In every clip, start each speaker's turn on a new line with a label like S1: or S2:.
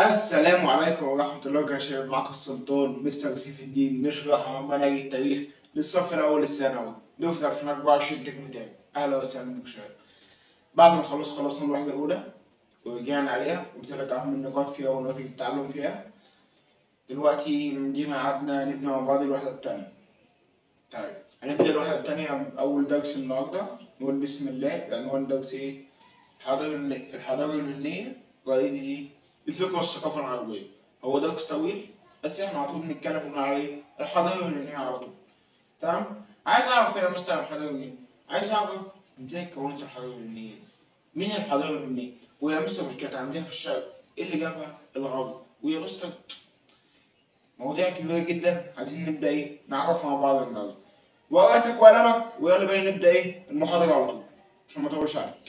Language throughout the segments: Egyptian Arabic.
S1: السلام عليكم ورحمة الله وبركاته معكم السلطان مستر سيف الدين نشرح منهج التاريخ للصف الأول الثانوي دفعة 2024 ترم تاني أهلا وسهلا بكم شباب بعد ما خلص خلصنا الوحدة الأولى ورجعنا عليها قلت لك أهم النقاط فيها ونقاط التعلم فيها دلوقتي دي ميعادنا نبني مع بعض الوحدة التانية طيب هنبدأ الوحدة التانية بأول درس النهاردة نقول بسم الله عنوان درس إيه؟ الحضارة الن- الحضارة اليونانية رائد إيه؟ الفكرة والثقافة العربية هو درس طويل بس احنا على طول بنتكلم ونقول عليه الحضارة اليونانية على طول تمام عايز اعرف ايه يا مستر الحضارة اليونانية عايز اعرف ازاي كونت الحضارة اليونانية دي مين الحضارة اليونانية ويا مستر مش كانت عندنا في الشرق ايه اللي جابها الغرب ويا مستر مواضيع كبيرة جدا عايزين نبدأ ايه نعرف مع بعض النهارده ورقتك وقلمك ويلا بينا نبدأ ايه المحاضرة على طول عشان ما اطولش عليك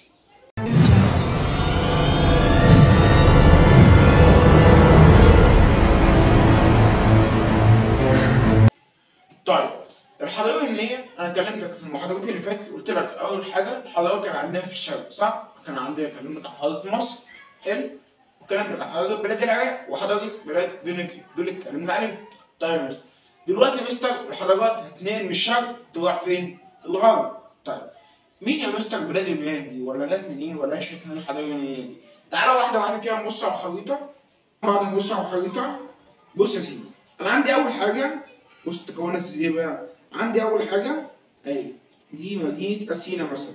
S1: طيب الحضاره اليونانيه انا كلمتك في المحاضرات اللي فاتت قلت لك اول حاجه الحضاره كان عندنا في الشرق صح؟ كان عندنا كلمتك عن حضاره مصر حلو وكلمتك عن حضاره بلاد العراق وحضاره بلاد فينيقيا دول اللي اتكلمنا عليهم طيب يا مستر دلوقتي يا مستر الحضارات هتنقل من الشرق تروح فين؟ الغرب طيب مين يا مستر بلاد اليونان دي ولا جت منين ولا نشأت من الحضاره اليونانيه دي؟ تعالى واحده واحده كده نبص على الخريطه بعد ما نبص على الخريطه بص يا سيدي انا عندي اول حاجه بص تكونت ازاي بقى عندي اول حاجه اهي دي مدينه اثينا مثلا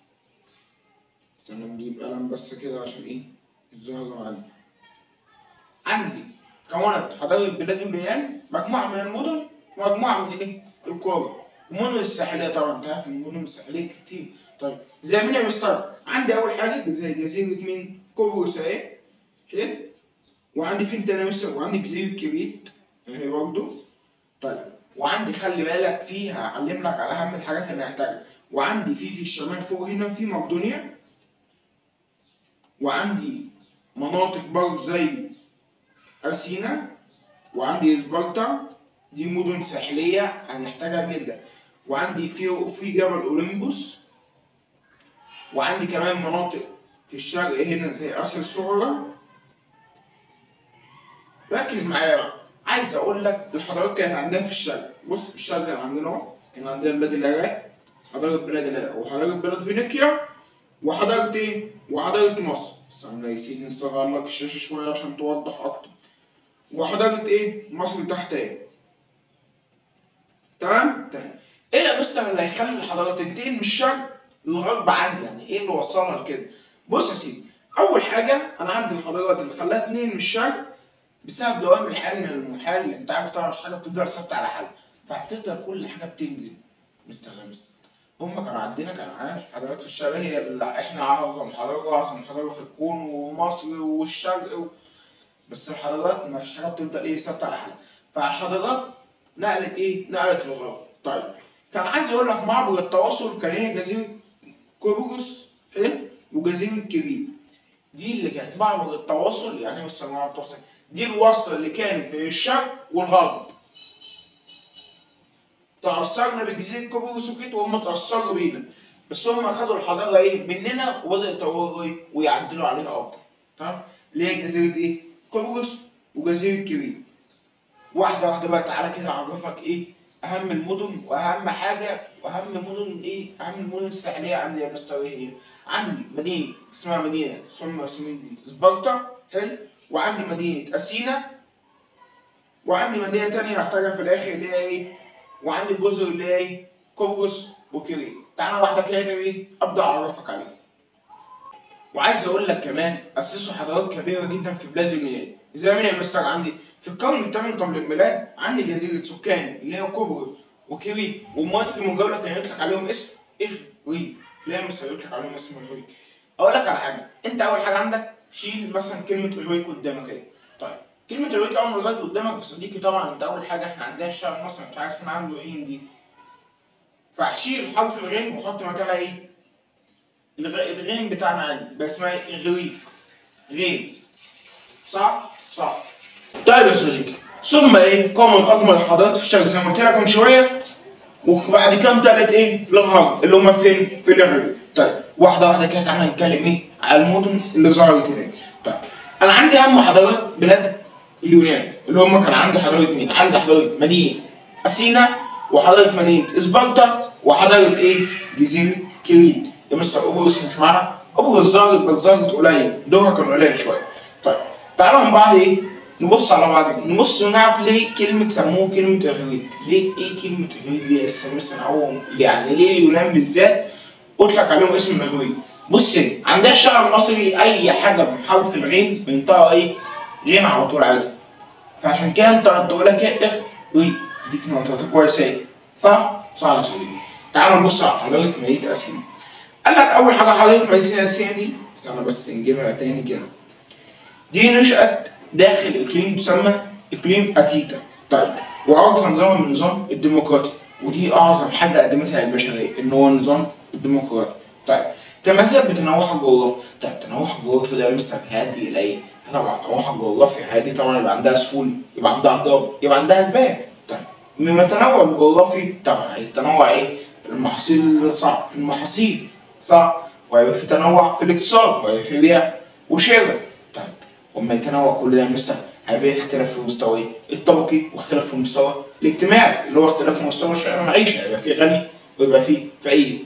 S1: استنى نجيب قلم بس كده عشان ايه الظاهر معانا عندي كونت حضاره بلاد اليونان مجموعه من المدن ومجموعه من ايه القرى المدن الساحليه طبعا انت عارف المدن الساحليه كتير طيب زي مين يا مستر عندي اول حاجه زي جزيره مين قبرص اهي حلو وعندي فين تاني يا مستر وعندي جزيره كريت اهي برضه طيب وعندي خلي بالك فيها اعلم لك على اهم الحاجات اللي هحتاجها وعندي في في الشمال فوق هنا في مقدونيا وعندي مناطق برضه زي اثينا وعندي سبارتا دي مدن ساحليه هنحتاجها جدا وعندي في في جبل اولمبوس وعندي كمان مناطق في الشرق هنا زي اسيا الصغرى ركز معايا بقى عايز اقول لك الحضارات كانت عندنا في الشرق بص الشرق كان عندنا اهو كان عندنا بلاد العراق حضاره بلاد العراق وحضاره بلاد فينيقيا وحضاره ايه وحضاره مصر استنى يا سيدي نصغر لك الشاشه شويه عشان توضح اكتر وحضاره ايه مصر تحت ايه تمام تمام ايه يا مستر اللي هيخلي الحضارات تنتقل من الشرق للغرب عندي يعني ايه اللي وصلها لكده بص يا سيدي اول حاجه انا عندي الحضارات اللي خلاها تنقل من الشرق بسبب دوام الحال من المحال انت عارف طبعا مش حاجه بتفضل ثابته على حالها فبتفضل كل حاجه بتنزل مستر مستر هم كانوا عندنا كان عارف الحضارات في الشرق هي اللي احنا اعظم حضاره اعظم حضاره في الكون ومصر والشرق و... بس الحضارات ما فيش حاجه بتفضل ايه ثابته على حالها فالحضارات نقلت ايه؟ نقلت للغرب طيب كان عايز اقول لك معبر التواصل كان هي جزيره قبرص حلو وجزيره كريت دي اللي كانت معبر التواصل يعني ايه مستر معبر التواصل دي الواسطة اللي كانت بين الشرق والغرب تأثرنا بجزيرة قبرص وكريت وهم تأثروا بينا بس هم خدوا الحضارة ايه مننا وبدأوا يطوروا ايه ويعدلوا عليها أفضل تمام اللي هي جزيرة ايه قبرص وجزيرة كريت واحدة واحدة بقى تعالى كده أعرفك ايه أهم المدن وأهم حاجة وأهم مدن ايه أهم المدن الساحلية عندي يا مستر ايه هي عندي مدينة اسمها مدينة ثم اسمها سبارتا حلو وعندي مدينة أثينا وعندي مدينة تانية هحتاجها في الآخر اللي هي إيه؟ وعندي جزر اللي هي إيه؟ قبرص وكريت تعالى واحدة كده إيه؟ أبدأ أعرفك عليها وعايز أقول لك كمان أسسوا حضارات كبيرة جدا في بلاد اليونان زي مين يا مستر عندي؟ في القرن الثامن قبل الميلاد عندي جزيرة سكان اللي هي قبرص وكريت والمناطق المجاورة كان يطلق عليهم اسم إغريق ليه يا مستر يطلق عليهم اسم إغريق؟ أقول لك على حاجة أنت أول حاجة عندك شيل مثلا كلمة الويك قدامك اهي طيب كلمة الويك أول ما ظهرت قدامك يا صديقي طبعا أنت أول حاجة إحنا عندنا الشعب المصري مش عارف اسمها عنده غين دي فهشيل حرف الغين وأحط مكانها إيه؟ الغ- الغين بتاعنا عادي بس اسمها إيه؟ غريق غين صح؟ صح طيب يا صديقي ثم إيه؟ قامت أكبر الحضارات في الشرق زي ما قلت لك من شوية وبعد كده انتقلت ايه للغرب اللي هم فين؟ في الإغريق طيب واحدة واحدة كده تعالى نتكلم ايه؟ على المدن اللي ظهرت هناك طيب انا عندي اهم حضارات بلاد اليونان اللي هم كان عندي حضاره مين؟ عندي حضاره مدينه اثينا وحضاره مدينه اسبرتا وحضاره ايه؟ جزيره كريت يا مستر اوبروس مش معانا؟ اوبروس ظهرت بس ظهرت قليل دورها كان قليل شويه طيب تعالوا من بعض ايه؟ نبص على بعض نبص ونعرف ليه كلمة سموه كلمة الغريب ليه ايه كلمة الغريب دي اسمها سموهم يعني ليه اليونان بالذات اطلق عليهم اسم الغريب بص هنا عندها الشعر المصري اي حاجة بحرف الغين بينطقها ايه غين على طول عادي فعشان كده انت تقول لك ايه اخ وي دي كلمة منطقتها كويسة ايه صح؟ صح يا سيدي تعال نبص على حضارة مدينة اسيا قال لك اول حاجة حضارة مدينة اسيا دي استنى بس نجيبها تاني كده دي نشأت داخل اقليم تسمى اقليم اتيتا طيب وعرف نظام النظام الديمقراطي ودي اعظم حاجه قدمتها البشريه ان هو النظام الديمقراطي طيب تمثل بتنوعها الجغرافي طيب تنوعها الجغرافي ده يا مستر هيؤدي الى ايه؟ طبعا تنوعها الجغرافي هيؤدي طبعا يبقى عندها سهول يبقى عندها هضاب يبقى عندها الباب طيب مما التنوع الجغرافي طبعا التنوع ايه؟ المحاصيل صح المحاصيل صح وهيبقى في تنوع في الاقتصاد وهيبقى في بيع وشراء طيب وما يتنوع كل ده يا مستر هيبقى اختلاف في المستوى إيه؟ الطبقي واختلاف في المستوى الاجتماعي اللي هو اختلاف في مستوى الشعر المعيشة هيبقى في غني ويبقى في فقير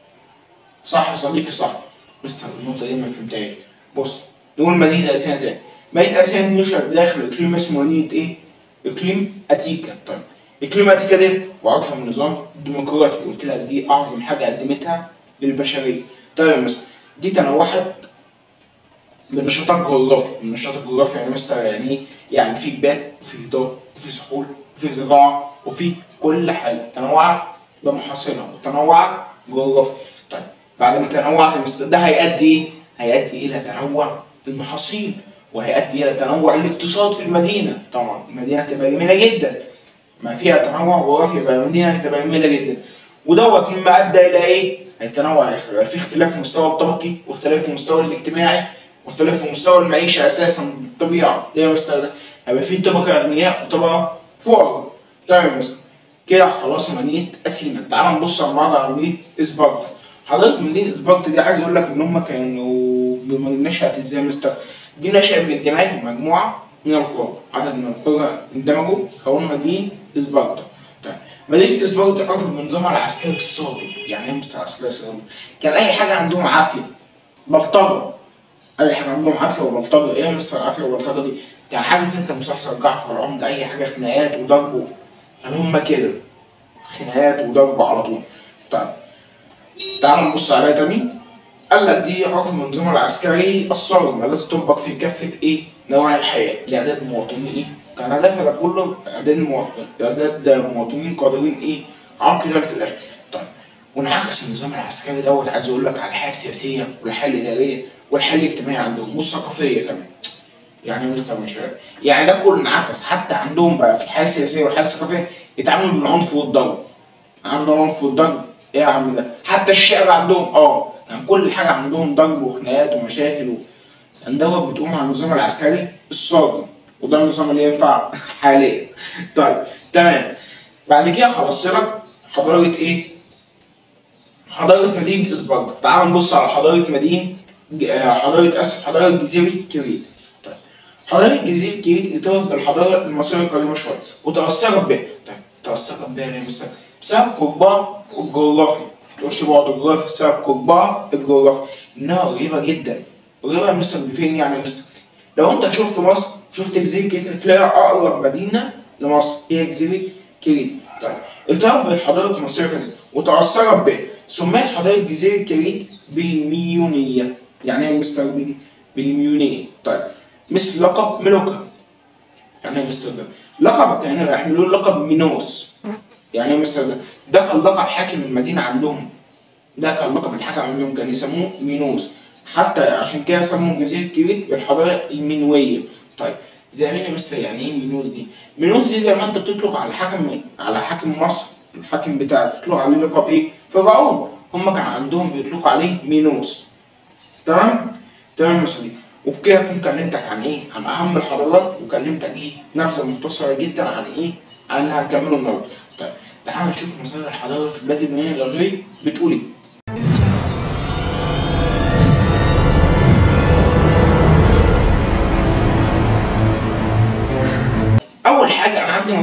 S1: صح يا صديقي صح مستر النقطة دي ما فهمتهاش بص نقول مدينة أسيان تاني مدينة أسيان نشأت داخل إقليم اسمه مدينة إيه؟ إقليم أتيكا طيب إقليم أتيكا ده وعارفة من النظام الديمقراطي قلت لك دي أعظم حاجة قدمتها للبشرية طيب يا مستر دي تنوعت بالنشاط الجغرافي النشاط الجغرافي يعني مستر يعني ايه؟ يعني في جبال وفي هضاب وفي سحول وفي زراعة وفي كل حاجة تنوعت بمحاصيلها وتنوعت جغرافي طيب بعد ما تنوعت يا مستر ده هيؤدي ايه؟ هيؤدي إلى تنوع المحاصيل وهيؤدي إلى تنوع الاقتصاد في المدينة طبعا المدينة هتبقى جميلة جدا ما فيها تنوع جغرافي يبقى المدينة هتبقى جميلة جدا ودوت مما أدى إلى إيه؟ التنوع هيبقى في اختلاف في المستوى الطبقي واختلاف في المستوى الاجتماعي واختلاف في مستوى المعيشة أساسا بالطبيعة ليه يا مستر ده؟ هيبقى في طبقة أغنياء وطبقة فقراء طيب يا مستر كده خلاص مدينة أثينا تعال نبص على بعض على مدينة إسبارتا حضرتك مدينة إسبارتا دي عايز أقول لك إن هم كانوا بم- نشأت إزاي يا مستر؟ دي نشأت باندماج مجموعة من القرى عدد من القرى اندمجوا كونوا مدينة إسبارتا طيب مدينة إسبارتا عرفت بنظامها العسكري الصاغي يعني إيه مستر عسكري صاغي؟ كان أي حاجة عندهم عافية بلطجة اي حاجه عندهم عافيه وبلطجه ايه يا مستر عافيه وبلطجه دي؟ يعني حاجه انت مسلسل جعفر العمدة اي حاجه خناقات وضرب يعني هما كده خناقات وضرب على طول طيب تعال نبص عليها تاني قال لك دي عرف النظام العسكري الصارم الذي تطبق في كافة إيه؟ نواحي الحياة لإعداد مواطنين إيه؟ كان هدفها ده كله إعداد مواطنين إعداد مواطنين قادرين إيه؟ على القتال في الآخر طيب وانعكس النظام العسكري دوت عايز أقول لك على الحياة السياسية والحياة الإدارية والحياة الاجتماعية عندهم والثقافية كمان يعني إيه مستر مش فاهم يعني ده كله انعكس حتى عندهم بقى في الحياة السياسية والحياة الثقافية يتعاملوا بالعنف والضرب عندهم عنف والضرب ايه يا عم ده حتى الشعب عندهم اه كان كل حاجه عندهم ضرب وخناقات ومشاكل و... كان دوت بتقوم على النظام العسكري الصادم وده النظام اللي ينفع حاليا طيب تمام بعد كده خلصت لك حضاره ايه حضاره مدينه اسبرتا تعال نبص على حضاره مدينه ج- آه، حضاره اسف حضاره جزيره كريت طيب حضاره جزيره كريت ارتبطت بالحضاره المصريه القديمه شويه وتاثرت بها طيب تاثرت بها ليه مثلا بسبب قربها الجغرافي تقولش بعد الجغرافي بسبب قربها الجغرافي انها قريبه جدا قريبه مثلا فين يعني مثلا لو انت شفت مصر شفت جزيره كريت هتلاقي اقرب مدينه لمصر هي جزيره كريت طيب ارتبط بالحضاره المصريه القديمه وتاثرت بها سميت حضاره جزيره كريت بالميونيه يعني ايه مستر بيلي؟ بالميونيه طيب مثل لقب ملوكها يعني ايه مستر ده؟ لقب كان يحملون لقب مينوس يعني ايه مستر ده؟ ده كان لقب حاكم المدينة عندهم ده كان لقب الحاكم عندهم كان يسموه مينوس حتى عشان كده سموا جزيرة كريت بالحضارة المينوية طيب زي مين يا مستر يعني ايه مينوس دي؟ مينوس دي زي ما انت بتطلق على حاكم على حاكم مصر الحاكم بتاعك بتطلق عليه لقب ايه؟ فرعون هم كان عندهم بيطلقوا عليه مينوس تمام؟ تمام يا صديقي وبكده اكون كلمتك عن ايه؟ عن اهم الحضارات وكلمتك ايه؟ نبذه مختصره جدا عن ايه؟ عن اللي هنكمله النهارده. طيب تعال نشوف مصادر الحضاره في بلاد اليونان الغربي بتقول ايه؟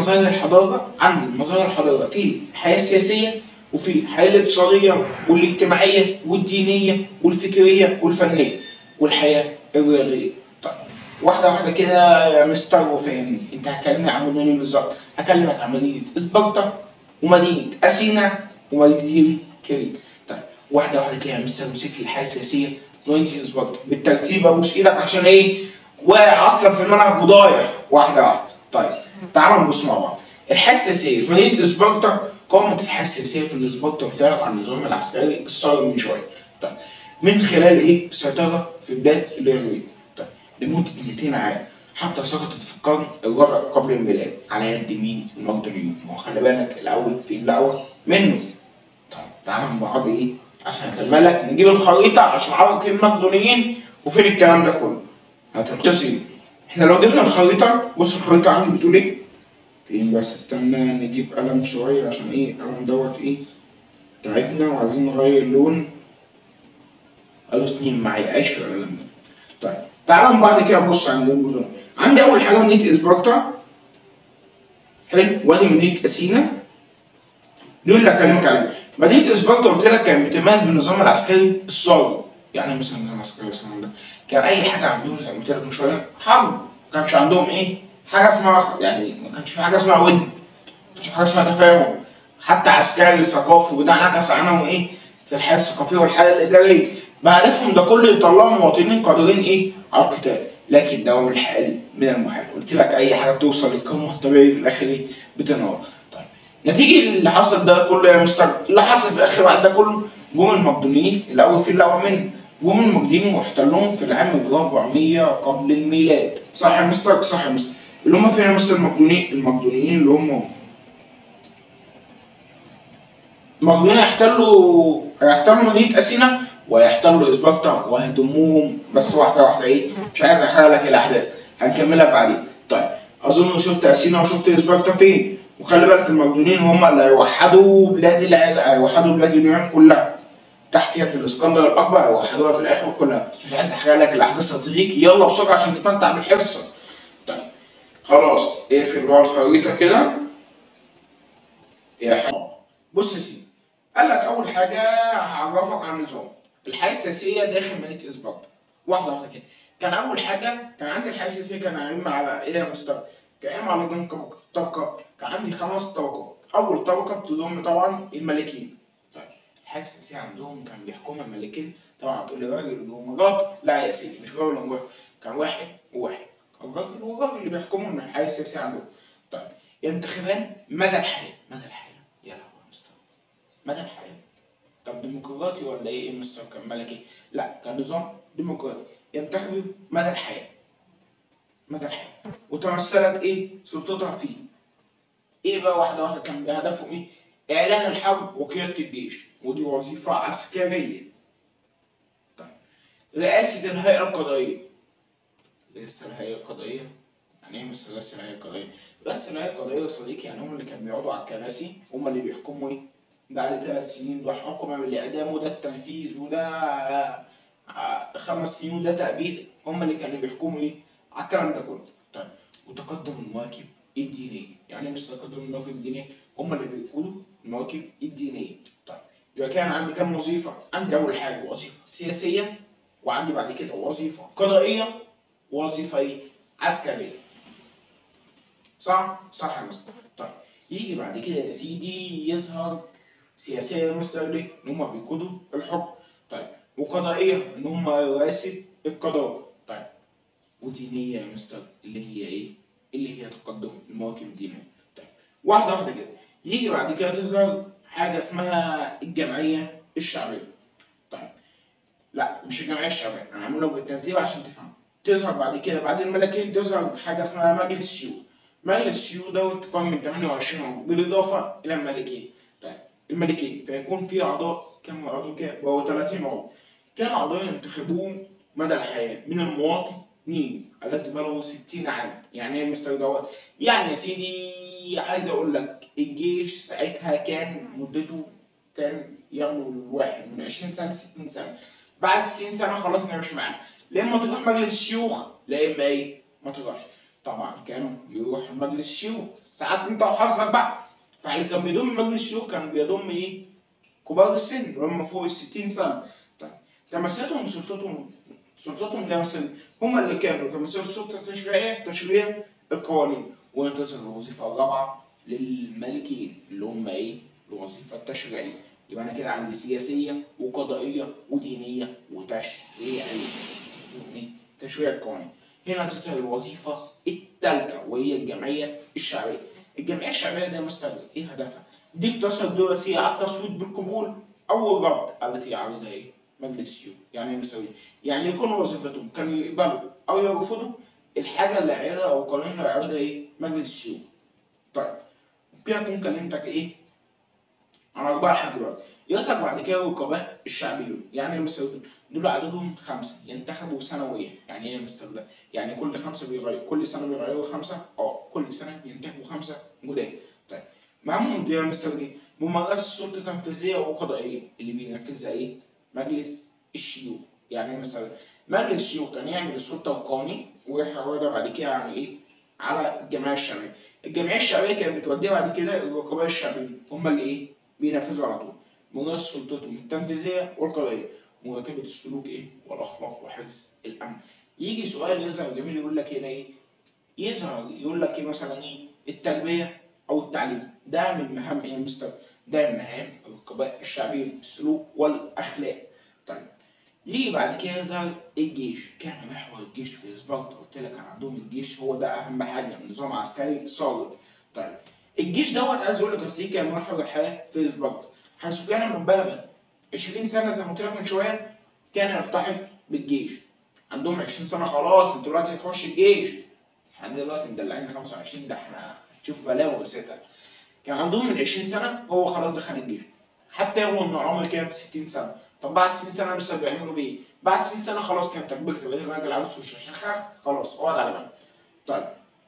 S1: مظاهر الحضاره عندي مظاهر الحضاره في الحياه السياسيه وفي الحياه الاقتصاديه والاجتماعيه والدينيه والفكريه والفنيه والحياه الرياضيه طيب واحده واحده كده يا مستر وفهمني انت هتكلمني عن مدن بالظبط هكلمك عن مدينه اسبرتا ومدينه اثينا ومدينه كريت طيب واحده واحده كده يا مستر مسك لي الحياه السياسيه في مدينه اسبرتا بالترتيب ابوس ايدك عشان ايه واقع اصلا في المنهج وضايع واحده واحده طيب تعالوا نبص مع بعض الحياه السياسيه في مدينه اسبرتا قامت الحياه السياسيه في اسبرتا بتاعه على النظام العسكري الصارم من شويه طيب من خلال ايه السيطره في بلاد الاغريق طيب لمده 200 عام حتى سقطت في القرن الرابع قبل الميلاد على يد مين المقدونيين ما هو خلي بالك الاول في الاول منه طيب تعالى مع بعض ايه عشان افهمها لك نجيب الخريطه عشان اعرف فين المقدونيين وفين الكلام ده كله هتبصي احنا لو جبنا الخريطه بص الخريطه عندي بتقول ايه فين بس استنى نجيب قلم شويه عشان ايه القلم دوت ايه تعبنا وعايزين نغير لون قالوا سنين معايا عشر القلم ده طيب تعالوا بعد كده نبص عند المدن عندي اول حاجه مدينه اسبرتا حلو وادي مدينه اثينا دول اللي هكلمك عليهم مدينه اسبرتا قلت لك كانت بتميز بالنظام العسكري الصارم يعني مثلا النظام العسكري الصارم ده كان اي حاجه عندهم زي ما قلت لك من شويه حرب ما كانش عندهم ايه حاجه اسمها يعني ما كانش في حاجه اسمها ود ما كانش في حاجه اسمها تفاهم حتى عسكري ثقافي وده عكس عنهم ايه في الحياه الثقافيه والحياه الاداريه بهدفهم ده كله يطلعوا مواطنين قادرين ايه على القتال لكن ده من الحال من المحال قلت لك اي حاجه بتوصل للقمه الطبيعي في الاخر ايه بتنهار طيب نتيجه اللي حصل ده كله يا مستر اللي حصل في الاخر بعد ده كله جم المقدونيين الاول في الاول من جم المقدونيين واحتلوهم في العام ال 400 قبل الميلاد صح يا مستر صح يا مستر اللي هم فين يا مستر المقدونيين المقدونيين اللي هم المقدونيين هيحتلوا هيحتلوا مدينه اثينا ويحتلوا اسبرتا وهيضموهم بس واحده واحده ايه مش عايز احرق لك الاحداث هنكملها بعدين طيب اظن شفت اثينا وشفت اسبرتا فين وخلي بالك المقدونيين هم اللي هيوحدوا بلاد الع- هيوحدوا بلاد اليونان كلها تحت يد الاسكندر الاكبر هيوحدوها في الاخر كلها بس مش عايز احرق لك الاحداث هتغيك يلا بسرعه عشان تتمتع بالحصه طيب خلاص اقفل بقى الخريطه كده يا حبيبي بص يا سيدي قال لك اول حاجه هعرفك عن النظام الحياه السياسيه داخل مدينه اسبرتا واحده واحده كده كان اول حاجه كان عندي الحياه السياسيه كان قايم على ايه يا مستر كان قايم على ضمن طبقه طبقه كان عندي خمس طبقات اول طبقه بتضم طبعا الملكين طيب الحياه السياسيه عندهم كان بيحكمها الملكين طبعا هتقول لي راجل ومرات لا يا سيدي مش راجل ومرات كان واحد وواحد كان راجل وراجل اللي بيحكموا من الحياه السياسيه عندهم طيب ينتخبان مدى الحياه مدى الحياه يا لهوي يا مستر مدى الحياه طب ديمقراطي ولا ايه إيه مستر كان ملكي؟ لا كان نظام ديمقراطي ينتخبوا مدى الحياة مدى الحياة وتمثلت ايه؟ سلطتها فيه ايه بقى واحدة واحدة كان بهدفهم ايه؟ إعلان الحرب وقيادة الجيش ودي وظيفة عسكرية طيب رئاسة الهيئة القضائية رئاسة الهيئة القضائية يعني ايه مستر رئاسة الهيئة القضائية؟ رئاسة الهيئة القضائية يا صديقي يعني هم اللي كانوا بيقعدوا على الكراسي هم اللي بيحكموا ايه؟ ده عليه ثلاث سنين ده حكم بالإعدام وده التنفيذ وده آه، خمس سنين وده تأبيد هم اللي كانوا بيحكموا إيه على الكلام ده كله طيب وتقدم المواكب الدينية يعني إيه مش تقدم المواكب الدينية هم اللي بيقولوا المواكب الدينية طيب يبقى كان عندي كام وظيفة؟ عندي أول حاجة وظيفة سياسية وعندي بعد كده وظيفة قضائية وظيفة إيه؟ عسكرية صح؟ صح يا مستر طيب يجي بعد كده يا سيدي يظهر سياسية مستر ليه؟ إن هما بيقودوا الحكم طيب وقضائية إن هما رئاسة القضاء طيب ودينية يا مستر اللي هي إيه؟ اللي هي تقدم المواكب الدينية طيب واحدة واحدة كده يجي بعد كده تظهر حاجة اسمها الجمعية الشعبية طيب لا مش الجمعية الشعبية أنا عاملهم بالترتيب عشان تفهم تظهر بعد كده بعد الملكين تظهر حاجة اسمها مجلس الشيوخ مجلس الشيوخ دوت تقام من 28 عضو بالإضافة إلى الملكين طيب الملكين فيكون في أعضاء كم عضو كام؟ وهو 30 عضو كان أعضاء ينتخبون مدى الحياة من المواطنين الذي بلغوا 60 عام يعني ايه مستر دوت؟ يعني يا سيدي عايز أقول لك الجيش ساعتها كان مدته كان يغلو الواحد من 20 سنة ل 60 سنة بعد 60 سنة خلاص أنا مش معاه لا إما تروح مجلس الشيوخ لا إما إيه؟ ما تروحش طبعا كانوا يروح مجلس الشيوخ ساعات انت وحظك بقى فاللي كان بيضم مجلس الشيوخ كان بيضم ايه؟ كبار السن اللي هم فوق ال 60 سنه طيب تمثيلهم وسلطتهم سلطتهم ده مثلا هم اللي كانوا تمثيل السلطه التشريعيه في تشريع القوانين وينتصر الوظيفه الرابعه للملكيين اللي هم ايه؟ الوظيفه التشريعيه يبقى انا كده عندي سياسيه وقضائيه ودينيه وتشريعيه اسمهم ايه؟ تشريع القوانين هنا تظهر الوظيفه الثالثه وهي الجمعيه الشعبيه الجمعيه الشعبيه دي مستقبل ايه هدفها؟ دي تصل الدراسيه على التصويت بالقبول او الرفض التي يعرضها ايه؟ مجلس الشيوخ يعني ايه مساوي؟ يعني يكون وظيفتهم كانوا يقبلوا او يرفضوا الحاجه اللي هيعرضها او القانون اللي هيعرضها ايه؟ مجلس الشيوخ. طيب كده اكون كلمتك ايه؟ عن اربعه لحد دلوقتي. يظهر بعد كده الرقباء الشعبيون، يعني ايه مساوي؟ دول عددهم خمسه ينتخبوا سنويا، يعني ايه يا مستر ده؟ يعني كل خمسه بيغير كل سنه بيغيروا خمسه؟ اه كل سنه ينتخبوا خمسه جداد. طيب معاهم دي يا مستر ايه؟ ممارسه السلطه التنفيذيه وقضائيه اللي بينفذها ايه؟ مجلس الشيوخ يعني ايه مثلا مجلس الشيوخ كان يعمل السلطه والقوانين ويحولها بعد كده يعني ايه على الجمعيه الشعبيه الجمعيه الشعبيه كانت بتوديها بعد كده الرقباء الشعبيين هم اللي ايه بينفذوا على طول ممارسه سلطتهم التنفيذيه والقضائيه مراقبه السلوك ايه والاخلاق وحفظ الامن يجي سؤال يظهر جميل يقول لك هنا ايه يظهر يقول لك ايه مثلا ايه التربيه او التعليم ده من مهام ايه يا مستر ده من مهام الرقباء الشعبيين السلوك والاخلاق طيب يجي بعد كده يظهر الجيش كان محور الجيش في سبارتا قلت لك كان عندهم الجيش هو ده اهم حاجه نظام عسكري صامت طيب الجيش دوت عايز اقول لك اصل كان محور الحياه في سبارتا حيث كان من بلغ 20 سنه زي ما قلت لك من شويه كان يلتحق بالجيش عندهم 20 سنه خلاص انت دلوقتي هتخش الجيش احنا دلوقتي مدلعين 25 ده احنا هتشوف بلاوي وستة كان عندهم من 20 سنه هو خلاص دخل الجيش حتى يوم ان عمر كام 60 سنه طب بعد 60 سنه لسه بيعملوا بيه بعد 60 سنه خلاص كان تكبرت بقيت راجل عاوز شخخ خلاص اقعد على جنب طيب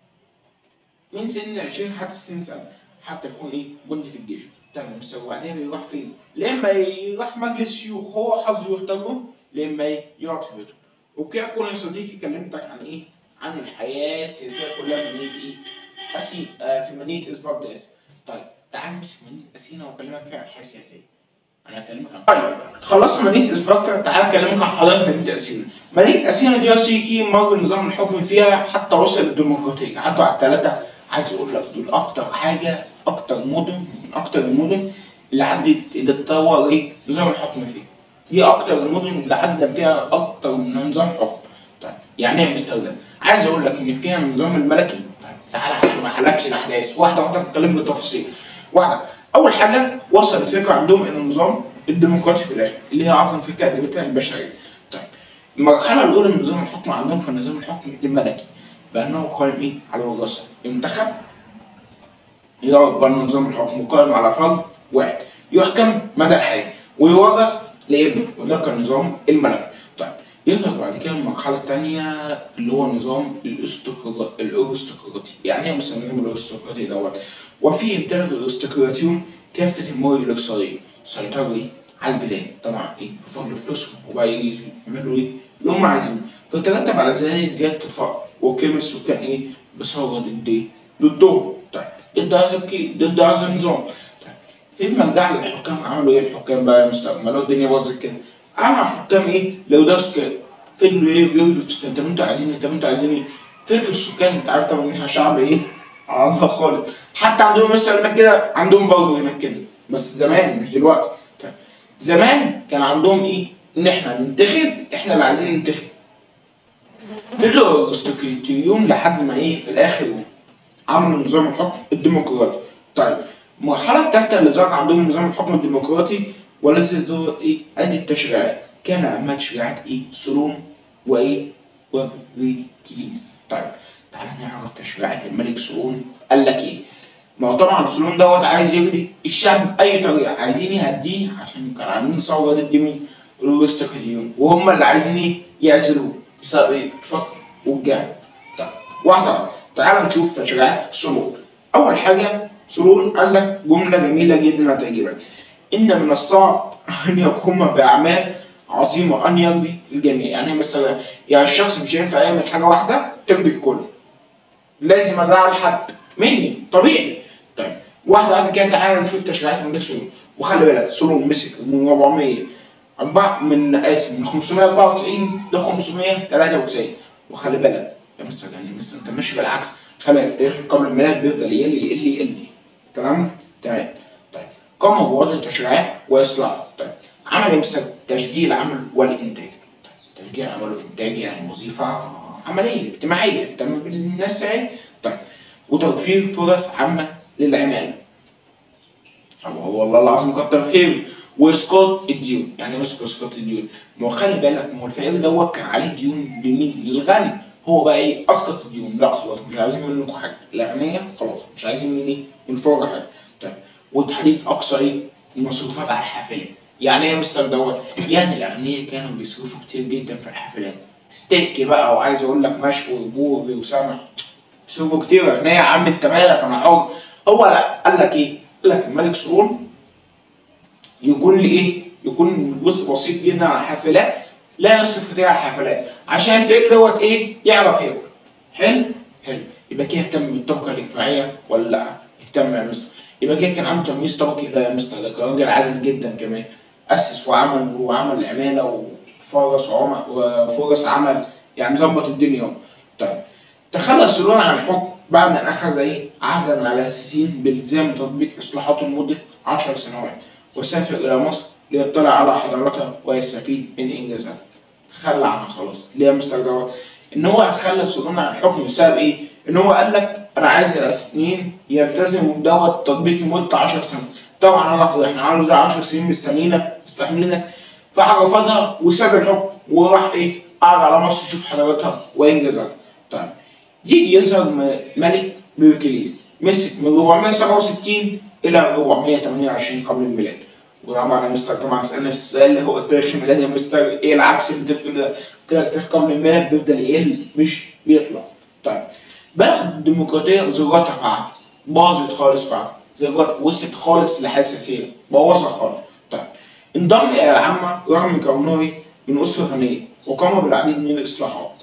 S1: من سن 20 حتى 60 سنه حتى يكون ايه جندي في الجيش تمام بس وبعدين بيروح فين؟ لا اما يروح مجلس شيوخ هو حظه يختاره لا اما ايه يقعد في بيته وبكده اكون يا صديقي كلمتك عن ايه؟ عن الحياه السياسيه كلها في مدينه ايه؟ أسي آه في مدينه اسبرداس طيب تعال نمسك مدينه اثينا واكلمك فيها عن الحياه السياسيه انا هكلمك عن طيب خلصت مدينه اسبارتا تعال اكلمك عن حضاره مدينه اثينا مدينه اثينا دي يا سيكي مر نظام الحكم فيها حتى وصل للديمقراطيه عدوا على الثلاثه عايز اقول لك دول اكتر حاجه اكتر مدن من اكتر المدن اللي عدت اللي اتطور ايه نظام الحكم فيها دي اكتر المدن اللي عدى فيها اكتر من نظام حكم طيب يعني ايه مستخدم عايز اقول لك ان فيها النظام الملكي طيب تعالى عشان ما احرقش الاحداث واحده واحده نتكلم بالتفاصيل واحده اول حاجه وصل الفكره عندهم ان النظام الديمقراطي في الاخر اللي هي اعظم فكره قدمتها البشريه طيب المرحله الاولى من نظام الحكم عندهم كان نظام الحكم الملكي بانه قائم ايه على الوراثه ينتخب يقعد بقى نظام الحكم قائم على فرد واحد يحكم مدى الحياه ويورث لابنه وده كان نظام الملكي طيب يظهر بعد كده المرحلة التانية اللي هو النظام الاستقرا- الارستقراطي، يعني ايه مثلا النظام الارستقراطي دوت؟ وفيه امتلك الارستقراطيون كافة الموارد الاقتصادية، سيطروا ايه؟ على البلاد، طبعا ايه؟ بفضل فلوسهم وبقى إيه؟ يعملوا ايه؟ اللي هم عايزينه، فترتب على ذلك زيادة الفقر وقيم السكان ايه؟ بثورة ضد ايه؟ ضدهم، طيب ضد هذا الكي- ضد هذا النظام، طيب فين مرجع للحكام عملوا ايه الحكام بقى يا مستر؟ مالوا الدنيا باظت كده، انا حكام ايه لو ده سكان فضلوا ايه يقولوا في السكان طب انتوا عايزين ايه طب انتوا عايزين ايه فضلوا السكان انت عارف طبعا ان احنا شعب ايه على الله خالص حتى عندهم مثلا هناك كده عندهم برضه هناك كده بس زمان مش دلوقتي طيب. زمان كان عندهم ايه ان احنا ننتخب احنا اللي عايزين ننتخب فضلوا الارستقراطيون لحد ما ايه في الاخر عملوا نظام الحكم الديمقراطي طيب المرحلة الثالثة اللي ظهر عندهم نظام الحكم الديمقراطي والذي ظهر ايه؟ ادي التشريعات كان اهمها تشريعات ايه؟ سلوم وايه؟ وبريكليس طيب تعالى نعرف تشريعات الملك سلوم قال لك ايه؟ ما هو طبعا سلوم دوت عايز يجري الشعب باي طريقه عايزين يهديه عشان كانوا عاملين ثوره ضد مين؟ الارستقراطيون وهم اللي عايزين ايه؟ يعزلوه بسبب ايه؟ الفقر والجهل طيب واحده واحده تعال نشوف تشريعات سلوم اول حاجه سرور قال لك جمله جميله جدا هتعجبك ان من الصعب ان يقوم باعمال عظيمه ان يرضي الجميع يعني مثلا يعني الشخص مش هينفع يعمل حاجه واحده ترضي الكل لازم ازعل حد مني طبيعي طيب واحده واحده كده تعالى نشوف تشريعات الملك سليمان وخلي بالك سليمان مسك من 400 أربعة من آسف من 594 ل 593 وخلي بالك يا مستر يعني مستر أنت ماشي بالعكس خلي بالك تاريخ قبل الميلاد بيفضل يقل يقل يقل تمام؟ تمام طيب قام بوضع التشريعات وإصلاح طيب عمل إيه مستر؟ تشجيع العمل والإنتاج طيب تشجيع العمل والإنتاج يعني وظيفة عملية اجتماعية تمام بالناس يعني طيب وتوفير فرص عامة للعمالة طب هو والله العظيم كتر خير واسقاط الديون يعني ايه اسقاط الديون ما هو خلي بالك ما هو الفقير دوت كان عليه ديون لمين للغني هو بقى ايه اسقط الديون لا خلاص مش عايزين منكم حاجه الاغنياء خلاص مش عايزين مني من فوق حاجه طيب وتحديد اقصى ايه المصروفات على الحافله يعني ايه يا مستر دوت يعني الاغنياء كانوا بيصرفوا كتير جدا في الحافلات ستيك بقى وعايز اقول لك مشوي وبوري وسمك بيصرفوا كتير اغنياء يا عم انت مالك انا حر هو لا قال لك ايه؟ قال لك الملك سرور يكون لي ايه؟ يكون جزء بسيط جدا على الحافلات لا يصرف كتير على الحافلات عشان الفقير دوت ايه؟ يعرف ياكل حلو؟ حلو يبقى كده اهتم بالطبقه الاجتماعيه ولا لا؟ اهتم يا مستر يبقى كده كان عنده تمييز طبقي لا يا مستر ده كان راجل عادل جدا كمان اسس وعمل وعمل عماله وفرص عمل وفرص عمل يعني ظبط الدنيا طيب تخلص سلون عن الحكم بعد ان اخذ ايه عهدا على الاساسيين بالتزام تطبيق اصلاحاته لمده 10 سنوات وسافر الى مصر ليطلع على حضارتها ويستفيد من انجازاتها تخلى عنها خلاص ليه يا مستر دوت ان هو خلى سلون عن الحكم بسبب ايه ان هو قال لك انا عايز الاساسيين يلتزموا بدوت تطبيق لمده 10 سنين طبعا انا رفض احنا عاوز 10 سنين مستنينا مستحملينك فرفضها وساب الحكم وراح ايه قعد على مصر يشوف حضارتها وانجازاتها طيب يجي يظهر م- ملك بيركليس مسك من 467 الى 428 قبل الميلاد وطبعا يا مستر طبعا سالنا في السؤال اللي هو التاريخ الميلادي يا مستر ايه العكس اللي انت بتقول ده؟ قلت لك التاريخ قبل الميلاد بيفضل يقل مش بيطلع طيب بلغت الديمقراطيه ذرتها في عهد باظت خالص في عهد ذرتها وصلت خالص لحساسيه بوظها خالص طيب انضم الى العامه رغم كونه إيه؟ من اسره غنيه وقام بالعديد من الاصلاحات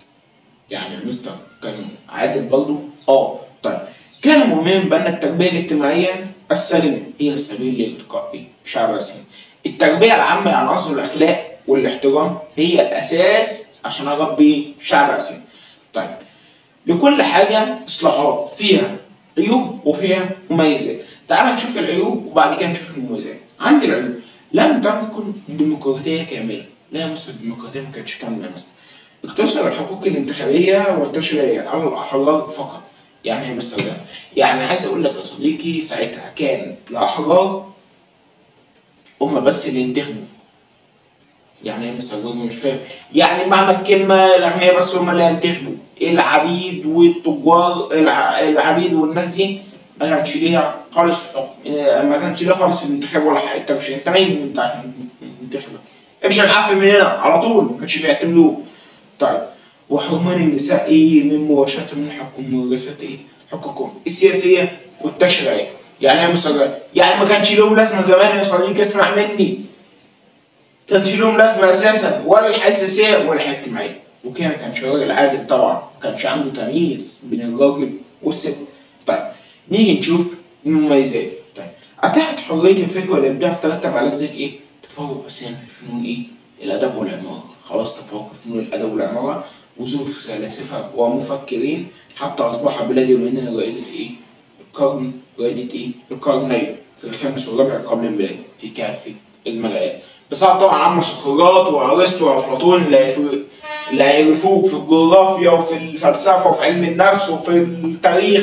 S1: يعني يا مستر كان عادل برضه اه طيب كان مؤمنا بان التربيه الاجتماعيه السليمه هي السبيل لارتقاء شعب الصين التربيه العامه يعني اصل الاخلاق والاحترام هي الاساس عشان اربي شعب الصين طيب لكل حاجه اصلاحات فيها عيوب وفيها مميزات تعال نشوف العيوب وبعد كده نشوف المميزات عندي العيوب لم تكن ديمقراطيه كامله لا يا مستر الديمقراطيه ما كانتش كامله يا مستر اقتصر الحقوق الانتخابية والتشريعية على الأحرار فقط يعني ايه مستر ده؟ يعني عايز أقول لك يا صديقي ساعتها كان الأحرار هم بس اللي ينتخبوا يعني ايه مستر جوجو مش فاهم يعني معنى الكلمة الأغنياء بس هم اللي ينتخبوا العبيد والتجار الع- العبيد والناس دي ما كانش ليها خالص في الحكم إيه، ما كانش ليها خالص في الانتخاب ولا حاجة انت مش انت مين انت عشان تنتخبك امشي معفن من هنا على طول ما كانش بيعتمدوه طيب وحرمان النساء ايه من مباشرة من حكم ممارسة ايه حقوقهم السياسية والتشريعية يعني ايه يا مستر يعني ما كانش لهم لازمة زمان يا صديقي اسمع مني كانش لهم لازمة أساسا ولا الحساسية ولا الاجتماعية وكده ما كانش راجل عادل طبعا ما كانش عنده تمييز بين الراجل والست طيب نيجي نشوف المميزات طيب أتاحت حرية الفكر والإبداع في ترتب على ذلك إيه؟ تفوق أساسا في فنون إيه؟ الأدب والعمارة خلاص تفوق في فنون الأدب والعمارة وظهور فلاسفة ومفكرين حتى أصبح بلاد اليونان رائدة إيه؟ القرن رائدة إيه؟ القرنين في الخامس والرابع قبل الميلاد في كافة المجالات بسبب طبعا عم سقراط وارسطو وافلاطون اللي هيف- اللي هيعرفوك في الجغرافيا وفي الفلسفه وفي علم النفس وفي التاريخ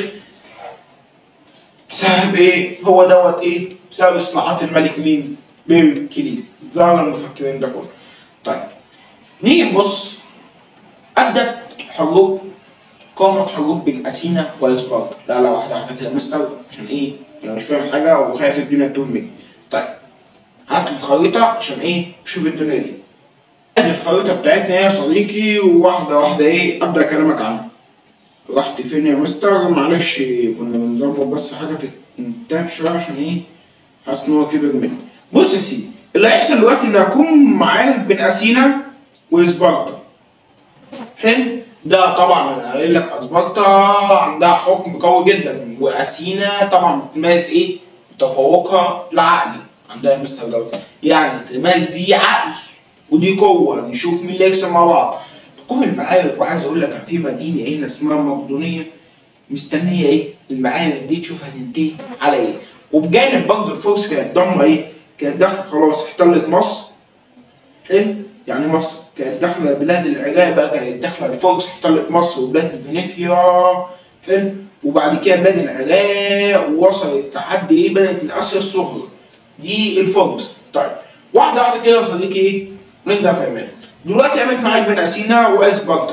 S1: بسبب ايه؟ هو دوت ايه؟ بسبب اصلاحات الملك مين؟ بيركليس ظهر المفكرين ده كله. طيب نيجي نبص أدت حروب قامت حروب بين أثينا وإسبارتا لا لا واحدة واحدة كده مستر عشان إيه؟ أنا مش فاهم حاجة وخايف الدنيا تتوه مني. طيب هات الخريطة عشان إيه؟ شوف الدنيا دي. ادي الخريطة بتاعتنا يا صديقي وواحدة واحدة إيه؟ أبدأ أكلمك عنها. رحت فين يا مستر؟ معلش كنا بنظبط بس حاجة في التاب شوية عشان إيه؟ حاسس إن هو كبر مني. بص يا سيدي اللي هيحصل دلوقتي إن هكون معارك بين أثينا وإسبارتا. حلو؟ ده طبعا انا قايل لك اسبارتا عندها حكم قوي جدا واثينا طبعا بتميز ايه؟ تفوقها العقلي عندها مستر داون يعني تميز دي عقل ودي قوه نشوف مين اللي يكسب مع بعض تقوم المعارك وعايز اقول لك كان في مدينه هنا اسمها مقدونيه مستنيه ايه؟ المعارك دي تشوف هتنتهي على ايه؟ وبجانب برضه الفرس كانت ضامه ايه؟ كانت داخله خلاص احتلت مصر حلو؟ يعني مصر كانت داخله بلاد العراق بقى كانت داخله الفرس احتلت مصر وبلاد فينيقيا حلو؟ وبعد كده بلاد العراق ووصلت لحد ايه؟ بدات من اسيا الصغرى دي الفرس طيب واحده واحده كده يا صديقي ايه؟ نبدا في المال دلوقتي قامت معاك بين اثينا واسبارتا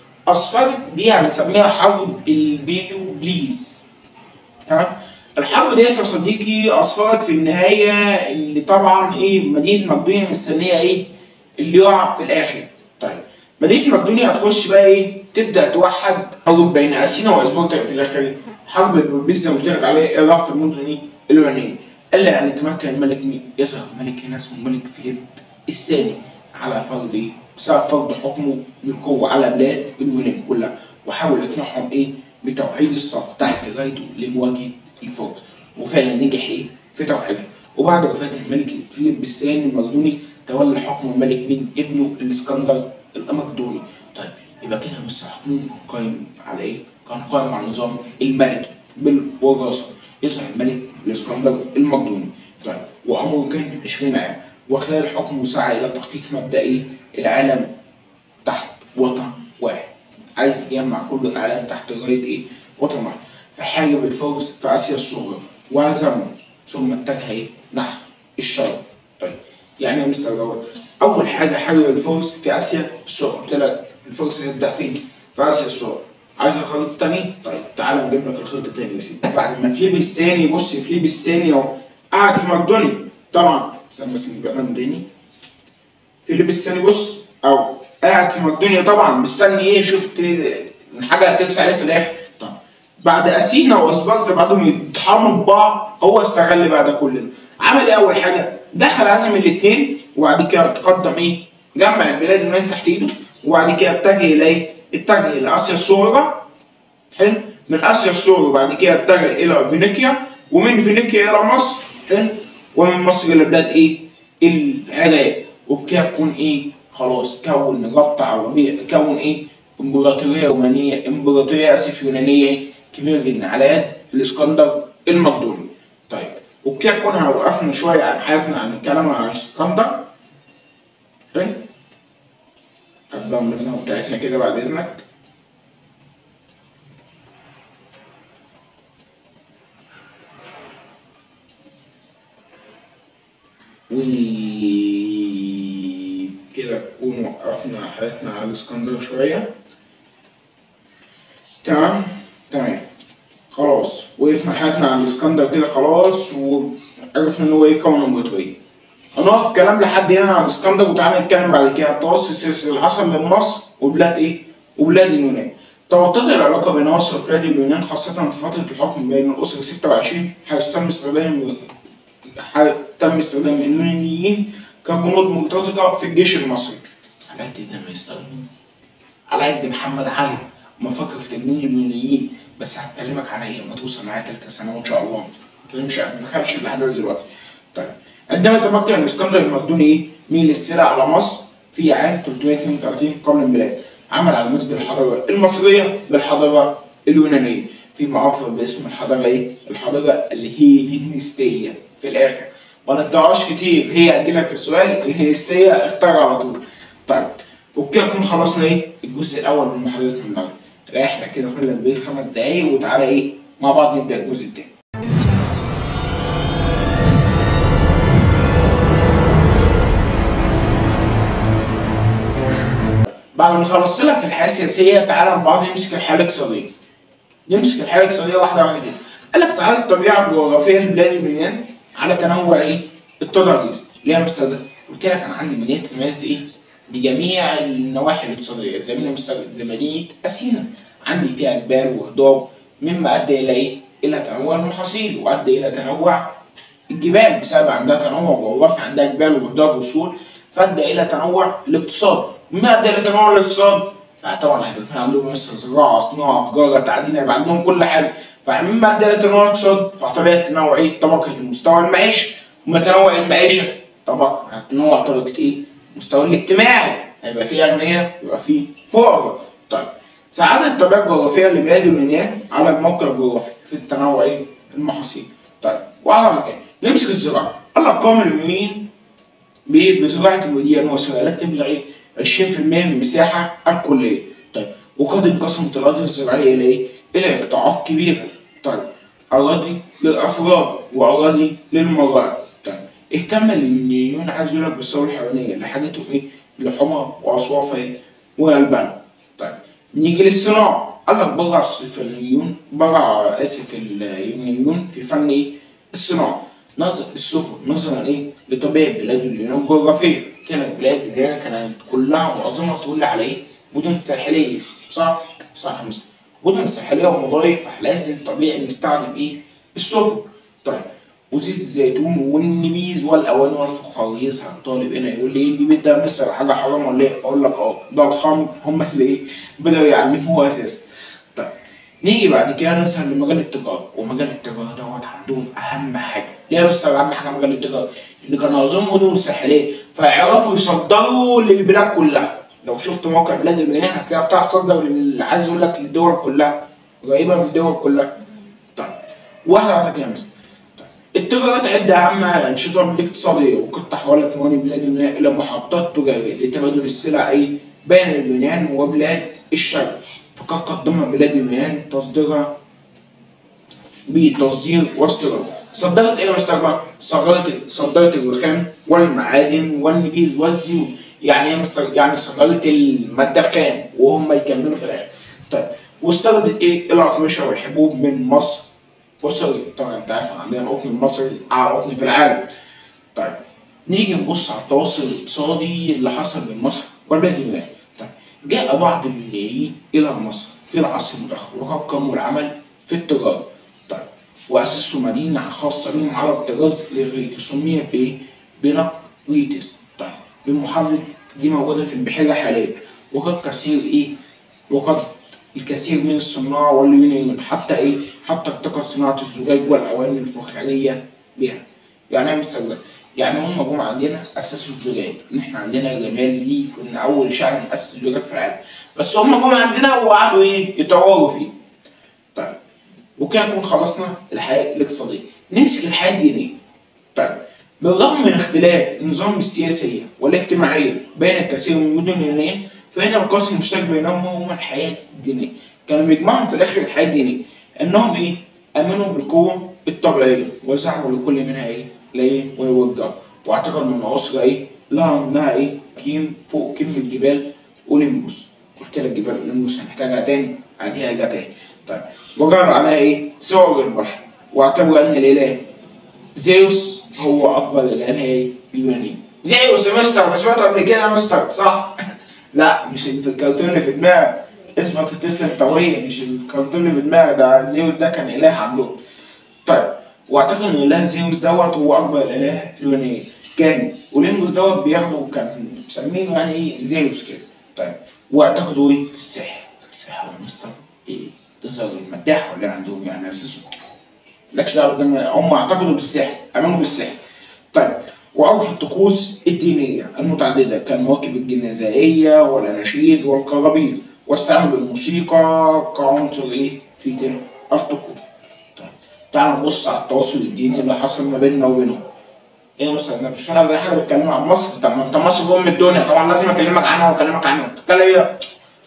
S1: اصفرت دي هنسميها حرب البيلو بليز تمام الحرب ديت يا صديقي اصفرت في النهايه اللي طبعا ايه مدينه مقدونيا مستنيه ايه اللي يقع في الاخر طيب مدينه مقدونيا هتخش بقى ايه تبدا توحد حرب بين اثينا واسبارتا في الاخر إيه؟ حرب البلبيس زي ما قلت لك عليه ايه راح في المدن ايه اليونانيه الا ان يتمكن الملك مين يظهر ملك هنا اسمه ملك فيليب الثاني على فرض ايه بسبب فرض حكمه بالقوه على بلاد اليونان كلها وحاول اقناعهم ايه بتوحيد الصف تحت رايته لمواجهه الفرس وفعلا نجح ايه في توحيده وبعد وفاه الملك فيليب الثاني المقدوني تولى حكم الملك مين ابنه الاسكندر المقدوني طيب يبقى كده بص حكمه كان قايم على ايه؟ كان قايم على النظام الملكي بالوراثه يظهر الملك الاسكندر المقدوني طيب وعمره كان 20 عام وخلال حكمه سعى الى تحقيق مبدا ايه؟ العالم تحت وطن واحد عايز يجمع كل العالم تحت رايه ايه؟ وطن واحد فحارب الفرس في اسيا الصغرى وهزمهم ثم اتجه ايه؟ نحو الشرق طيب يعني ايه مستر جواد؟ اول حاجه حارب الفرس في اسيا الصغرى قلت لك الفرس هتبدا فين؟ في اسيا الصغرى عايز الخريطه تاني؟ طيب تعالى نجيب لك الخريطه تاني يا سيدي بعد ما فليبس الثاني بص فليبس الثاني اهو قاعد في مقدونيا طبعا استنى بس نجيب لك تاني فيليبس الثاني بص او قاعد في مقدونيا طبعا مستني ايه شفت حاجه هترسى عليه في الاخر طب بعد اثينا واسبارتا بعدهم يتحاربوا ببعض هو استغل بقى ده كله عمل ايه اول حاجه دخل هزم الاثنين وبعد كده تقدم ايه جمع البلاد اللي من تحت ايده وبعد كده اتجه الى ايه اتجه الى اسيا الصغرى حلو من اسيا الصغرى وبعد كده اتجه الى فينيقيا ومن فينيقيا الى مصر حلو ومن مصر الى بلاد ايه العراق وبكده تكون ايه خلاص كون رابطة عربية كون ايه امبراطورية رومانية امبراطورية اسف يونانية كبيرة جدا على يد الاسكندر المقدوني طيب وبكده كنا وقفنا شوية عن حياتنا عن الكلام عن الاسكندر حلو أفضل المزنة بتاعتنا كده بعد إذنك وكده نكون وقفنا حياتنا على الاسكندر شوية تمام تمام خلاص وقفنا حياتنا على الاسكندر كده خلاص وعرفنا ان هو ايه كون امبراطورية هنقف كلام لحد هنا على الاسكندر وتعالى نتكلم بعد كده عن التواصل السياسي اللي حصل بين مصر وبلاد ايه؟ وبلاد اليونان. توطدت العلاقة بين مصر وبلاد اليونان خاصة في فترة الحكم بين الأسرة 26 حيث تم استخدام تم استخدام اليونانيين كجنود مرتزقة في الجيش المصري. على قد ده ما يستخدموا على قد محمد علي ما فكر في تجنيد اليونانيين بس هكلمك عن ايه لما توصل معايا تالتة ثانوي ان شاء الله. ما تكلمش ما دخلش في الاحداث دلوقتي. طيب عندما تمكن الاسكندر المقدوني ايه من الاستيلاء على مصر في عام 332 قبل الميلاد عمل على مسجد الحضاره المصريه بالحضاره اليونانيه في معروف باسم الحضاره ايه؟ الحضاره الهيلينستيه في الاخر ما نقطعهاش كتير هي اجيلك في السؤال الهيلينستيه اختار على طول طيب وبكده نكون خلصنا ايه الجزء الاول من محاضرتنا النهارده ريحنا كده خلينا البيت خمس دقايق وتعالى ايه مع بعض نبدا الجزء التاني بعد ما خلصت لك الحياه السياسيه تعالى مع بعض نمسك الحياه الاقتصاديه. نمسك الحياه الاقتصاديه واحده واحده كده. قال لك ساعات الطبيعه الجغرافيه لبلاد اليونان على تنوع ايه؟ التضاريس اللي هي مستخدمه. قلت لك انا عندي مدينه تميز ايه؟ بجميع النواحي الاقتصاديه زي ما مستخدم زي مدينه اثينا عندي فيها جبال وهضاب مما ادى الى ايه؟ الى تنوع المحاصيل وادى الى تنوع الجبال بسبب عندها تنوع جغرافي عندها جبال وهضاب وسور فادى الى تنوع الاقتصاد مما ادى الى تنوع الاقتصاد فطبعا هيبقى عندهم مثلا زراعه صناعه تجاره تعدين هيبقى عندهم كل حاجه فمن بعد ده تنوع الاقتصاد فطبيعه تنوع ايه طبقه المستوى المعيشي وما تنوع المعيشه طبعا هتنوع طبقه ايه المستوى الاجتماعي هيبقى فيه اغنياء يبقى فيه فقراء طيب ساعات الطبيعه الجغرافيه لبلاد اليونان على الموقع الجغرافي في التنوع ايه المحاصيل طيب وعلى مكان نمسك الزراعه قال لك قام اليونانيين ب- بزراعه الوديان والسلالات تبلغ ايه 20% من المساحه الكليه طيب وقد انقسمت الاراضي الزراعيه الى ايه؟ الى قطاعات كبيره طيب اراضي للافراد واراضي للمزارع طيب اهتم اليونانيون عايز يقول لك بالثوره الحيوانيه اللي حاجتهم ايه؟ لحومها واصوافها ايه؟ والبان طيب نيجي للصناعه قال لك برع الصيفليون برع اسف اليونانيون في فن ايه؟ الصناعه نظر السفن نظرا ايه؟ لطبيعه بلاد اليونان الجغرافيه كانت بلاد اليونان كانت كلها معظمها تقول على ايه؟ مدن ساحليه صح؟ صح يا مستر مدن ساحليه ومضايق فلازم طبيعي نستخدم ايه؟ السفن طيب وزيت الزيتون والنبيذ والاواني والفخار يظهر طالب هنا يقول لي ايه النبيذ ده مستر حاجه حرام ولا ايه؟ اقول لك اه ده الخمر هم اللي ايه؟ بداوا يعلموه اساسا طيب نيجي بعد كده نسأل لمجال التجارة ومجال التجارة دوت عندهم أهم حاجة ليه يا مستر أهم حاجة مجال التجارة؟ اللي كانوا عاوزين مدن ساحلية فيعرفوا يصدروا للبلاد كلها لو شفت موقع بلاد اليونان هتلاقيها بتعرف تصدر لل- عايز أقول لك للدول كلها قريبة من الدول كلها طيب واحدة واحدة كده مثلا التجارة تعد أهم الأنشطة الاقتصادية وقد تحولت موانئ بلاد اليونان إلى محطات تجارية لتبادل السلع أي بين اليونان وبلاد الشرق فقد قدم بلاد اليونان تصديرها بتصدير واستيراد صدرت ايه يا مستر بقى؟ صدرت صدرت الرخام والمعادن والنبيذ والزيوت يعني ايه يا مستر؟ يعني صدرت المادة الخام وهم يكملوا في الآخر طيب واستوردت ايه؟ الأقمشة والحبوب من مصر وسوريا طبعا انت عارف عندنا القطن المصري اعلى قطن في العالم طيب نيجي نبص على التواصل الاقتصادي اللي حصل بين مصر وبلاد اليونان طيب جاء بعض اليونانيين الى مصر في العصر المتاخر وقاموا العمل في التجاره طيب واسسوا مدينه خاصه بهم على الطراز الاغريقي سميت بايه؟ بنقريتس طيب بالمحافظه دي موجوده في البحيره حاليا وقد كثير ايه؟ وقد الكثير من الصناع واليونانيين حتى ايه؟ حتى ابتكر صناعه الزجاج والاواني الفخاريه بها. يعني ايه مستر ده؟ يعني هم جم عندنا اسسوا الزجاج، ان احنا عندنا الجمال دي كنا اول شعب مؤسس الزجاج في العالم. بس هم جم عندنا وقعدوا ايه؟ يطوروا فيه. طيب وكده نكون خلصنا الحياه الاقتصاديه. نمسك الحياه الدينيه. طيب بالرغم من اختلاف النظام السياسية والاجتماعية بين الكثير من المدن اليونانية فإن القاسم المشترك بينهم هو الحياة الدينية كانوا بيجمعهم في الآخر الحياة الدينية إنهم إيه؟ آمنوا بالقوة الطبيعية وزعموا لكل منها إيه؟ ليه ويوجهوا واعتقدوا إن أسرة إيه؟ لها منها إيه؟ كيم فوق كم الجبال أوليمبوس قلت لك جبال أوليمبوس هنحتاجها تاني هديها جا تاني طيب وجعلوا عليها إيه؟ صور البشر واعتبروا أن الإله زيوس هو اكبر الاله اليوناني زيوس يا مستر ما سمعت قبل كده يا مستر صح لا مش اللي في الكرتون اللي في دماغك اثبت الطفل الطويل مش الكرتون اللي في دماغك ده زيوس ده كان اله عندهم طيب واعتقد ان اله زيوس دوت هو اكبر الاله اليوناني كان اوليمبوس دوت بياخده كان مسمينه يعني ايه زيوس كده طيب واعتقدوا ايه في السحر السحر يا مستر ايه تظهر المداح ولا عندهم يعني اساسه مالكش دعوه بالدم هم اعتقدوا بالسحر امنوا بالسحر طيب وعرفوا الطقوس الدينيه المتعدده كالمواكب الجنازائيه والاناشيد والقرابين واستعملوا الموسيقى كعنصر ايه في تلك الطقوس طيب تعال نبص على التواصل الديني اللي حصل ما بيننا وبينهم ايه مثلا انا مش فاهم احنا بنتكلم عن مصر طب ما انت مصر ام الدنيا طبعا لازم اكلمك عنها واكلمك عنها بتتكلم ايه؟